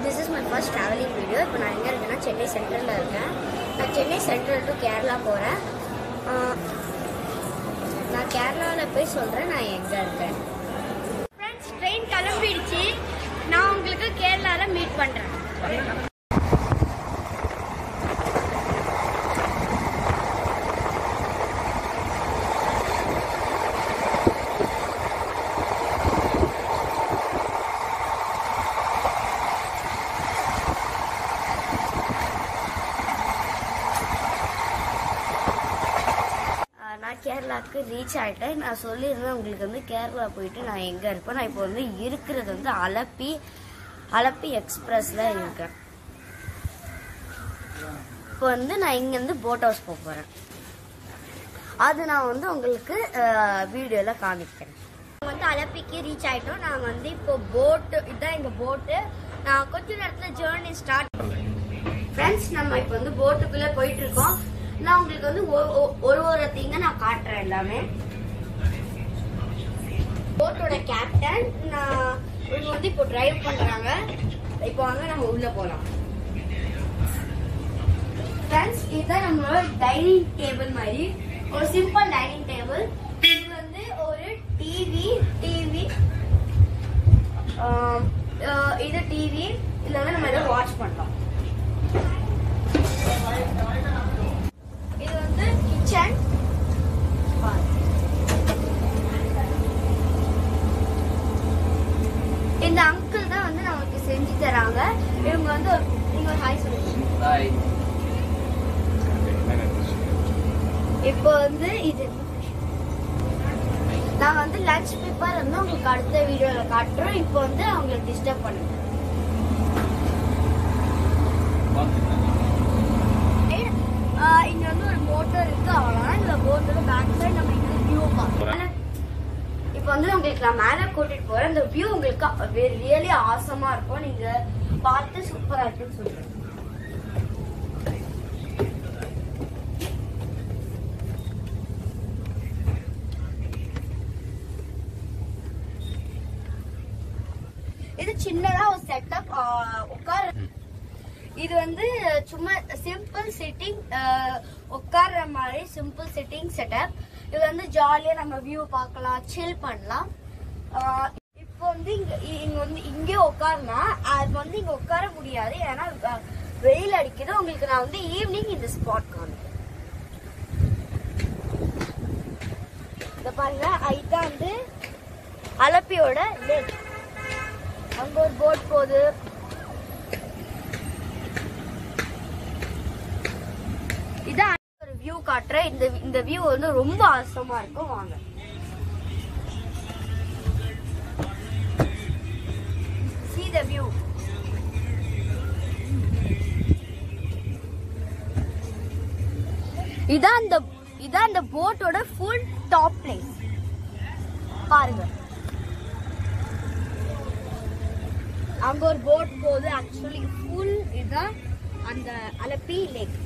this is my first travelling video இப்போ நான் எங்கே இருக்கேன்னா சென்னை சென்ட்ரலில் இருக்கேன் நான் சென்னை சென்ட்ரல் டு கேரளா போகிறேன் நான் கேரளாவில் போய் சொல்கிறேன் நான் எங்கே இருக்கேன் ஃப்ரெண்ட்ஸ் ட்ரெயின் கிளம்பிடுச்சு நான் உங்களுக்கு கேரளாவில் மீட் பண்ணுறேன் ஆஹ் நான் கேரளாவுக்கு ரீச் ஆயிட்டேன் நான் சொல்லியிருந்தேன் உங்களுக்கு வந்து கேரளா போயிட்டு நான் எங்கே இருப்பேன் நான் இப்போ வந்து இருக்கிறது வந்து அலப்பி அலப்பி எக்ஸ்பிரஸில் இருக்கேன் இப்போ வந்து நான் இங்கேருந்து போட் ஹவுஸ் போக போகிறேன் அது நான் வந்து உங்களுக்கு வீடியோவில் காமிக்கிறேன் நாங்கள் வந்து அலப்பிக்கு ரீச் ஆயிட்டோம் நாங்கள் வந்து இப்போ போட்டு இதுதான் எங்கள் போட்டு நான் கொஞ்ச நேரத்தில் ஜேர்னி ஸ்டார்ட் ஃப்ரெண்ட்ஸ் நம்ம இப்போ வந்து போட்டுக்குள்ளே போயிட்டு இருக்கோம் நான் உங்களுக்கு வந்து ஒ- ஒ- ஒரு ஒரு திங்க நான் காட்டுறேன் எல்லாமே போட்டோட கேப்டன் நான் இவங்க வந்து இப்போ டிரைவ் பண்றாங்க இப்போ வாங்க நம்ம உள்ள போலாம் ஃப்ரெண்ட்ஸ் இதுதான் நம்மளோட டைனிங் டேபிள் மாதிரி ஒரு சிம்பிள் டைனிங் டேபிள் இது வந்து ஒரு டிவி டிவி இது டிவி இதுல வந்து நம்ம ஏதோ வாட்ச் பண்ணலாம் இது வந்து கிச்சன் இந்த அங்கிள் தான் வந்து நமக்கு செஞ்சு தராங்க இவங்க வந்து ஒரு- நீங்க ஒரு ஹாய் சொல்லுங்க இப்போ வந்து இது நான் வந்து லஞ்ச் ப்ரிப்பேர் வந்து உங்களுக்கு அடுத்த வீடியோல காட்டுறோம் இப்போ வந்து அவங்களை டிஸ்டர்ப் பண்ணுங்க ஆஹ் இங்க வந்து ஒரு மோட்டர் இருக்கு அவ்வளவுதான் இந்த மோட்டர் பேக் சைடு நம்ம இங்க வியூ பார்க்கலாம் இப்போ வந்து உங்களுக்கு நான் மேல கூட்டிட்டு போறேன் இந்த வியூ உங்களுக்கு ரியலி ஆசமா இருக்கும் நீங்க பார்த்து சூப்பரா இருக்குன்னு சொல்றேன் இது சின்னதா ஒரு செட்டப் உட்கார இது வந்து சும்மா சிம்பிள் சிட்டிங் உட்கார்ற மாதிரி சிம்பிள் சிட்டிங் செட்டப் இது வந்து ஜாலியா நம்ம வியூ பார்க்கலாம் சில் பண்ணலாம் ஆஹ் இப்போ வந்து இங்க இ- இங்க வந்து இங்கே உட்காருனா அது வந்து இங்க உட்கார முடியாது ஏன்னா அஹ், வெயில் அடிக்குது உங்களுக்கு நான் வந்து ஈவினிங் இந்த ஸ்பாட் காமிக்கிறேன் இந்த பாருங்க இதுதான் வந்து அலப்பியோட லேக் அங்க ஒரு போட் போகுது இதான் ஒரு வியூ காட்டுறேன் இந்த இந்த வியூ வந்து ரொம்ப அவசரமா இருக்கும் வாங்க see the view இதான் இந்த இதான் இந்த போட்டோட ஃபுல் டாப் பிளேஸ் பாருங்க அங்க ஒரு போட் போகுது ஆக்சுவலி ஃபுல் இதுதான் அந்த அலப்பி லேக்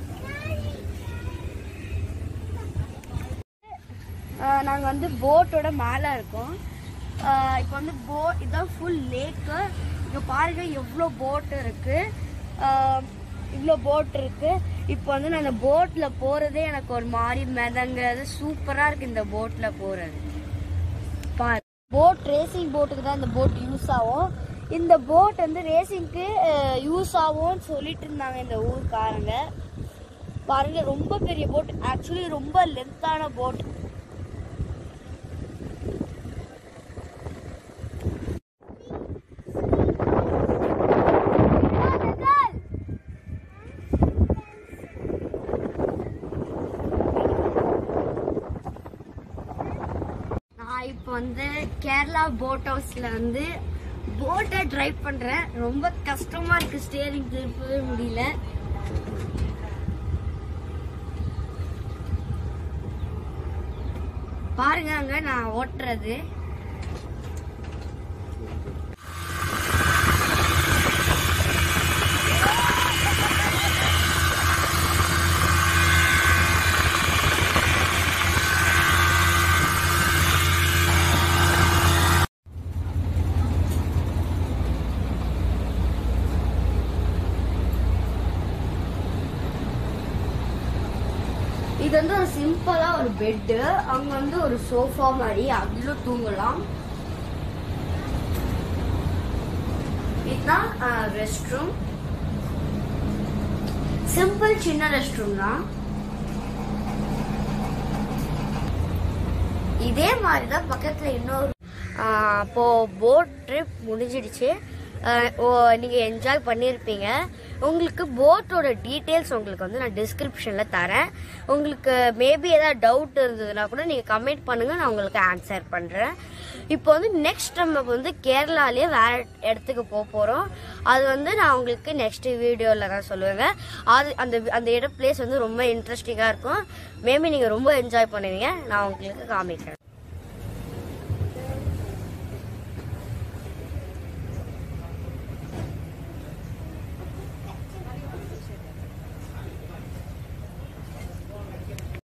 நாங்கள் வந்து போட்டோட மேலே இருக்கோம் ஆஹ் இப்போ வந்து போட் இதுதான் ஃபுல் லேக்கு இங்கே பாருங்க எவ்வளோ போட் இருக்கு ஆஹ் இவ்வளோ போட் இருக்கு இப்போ வந்து நான் இந்த போட்டில் போகிறதே எனக்கு ஒரு மாதிரி மிதங்கிறது சூப்பராக இருக்கு இந்த போட்டில் போகிறது பாரு போட் ரேசிங் போட்டுக்கு தான் இந்த போட் யூஸ் ஆகும் இந்த போட் வந்து ரேசிங்க்கு யூஸ் ஆகும்னு சொல்லிட்டு இருந்தாங்க இந்த ஊர்க்காரங்க பாருங்க ரொம்ப பெரிய போட் ஆக்சுவலி ரொம்ப லென்த்தான போட் நான் இப்போ வந்து கேரளா போட் ஹவுஸ்ல வந்து போட்டை டிரைவ் பண்றேன் ரொம்ப கஷ்டமா இருக்கு ஸ்டியரிங் திருப்பவே முடியல பாருங்க அங்க நான் ஓட்டுறது இது வந்து ஒரு சிம்பிளா ஒரு பெட்டு அங்க வந்து ஒரு சோஃபா மாதிரி அவ்வளோ தூங்கலாம் இதுதான் ரெஸ்ட் ரூம் சிம்பிள் சின்ன ரெஸ்ட் ரூம் தான் இதே மாதிரி தான் பக்கத்தில் இன்னொரு ஆஹ் அப்போ போட் ட்ரிப் முடிஞ்சிடுச்சு ஆஹ் ஓ நீங்கள் என்ஜாய் பண்ணியிருப்பீங்க உங்களுக்கு போட்டோட டீட்டெயில்ஸ் உங்களுக்கு வந்து நான் டிஸ்கிரிப்ஷனில் தரேன் உங்களுக்கு மேபி ஏதாவது டவுட் இருந்ததுன்னா கூட நீங்கள் கமெண்ட் பண்ணுங்கள் நான் உங்களுக்கு ஆன்சர் பண்ணுறேன் இப்போ வந்து நெக்ஸ்ட் நம்ம வந்து கேரளாலேயே வேற இடத்துக்கு போக போகிறோம் அது வந்து நான் உங்களுக்கு நெக்ஸ்ட் வீடியோவில் தான் சொல்லுவேங்க அது அந்த அந்த இடம் பிளேஸ் வந்து ரொம்ப இன்ட்ரெஸ்டிங்காக இருக்கும் மேபி நீங்கள் ரொம்ப என்ஜாய் பண்ணுவீங்க நான் உங்களுக்கு காமிக்கிறேன்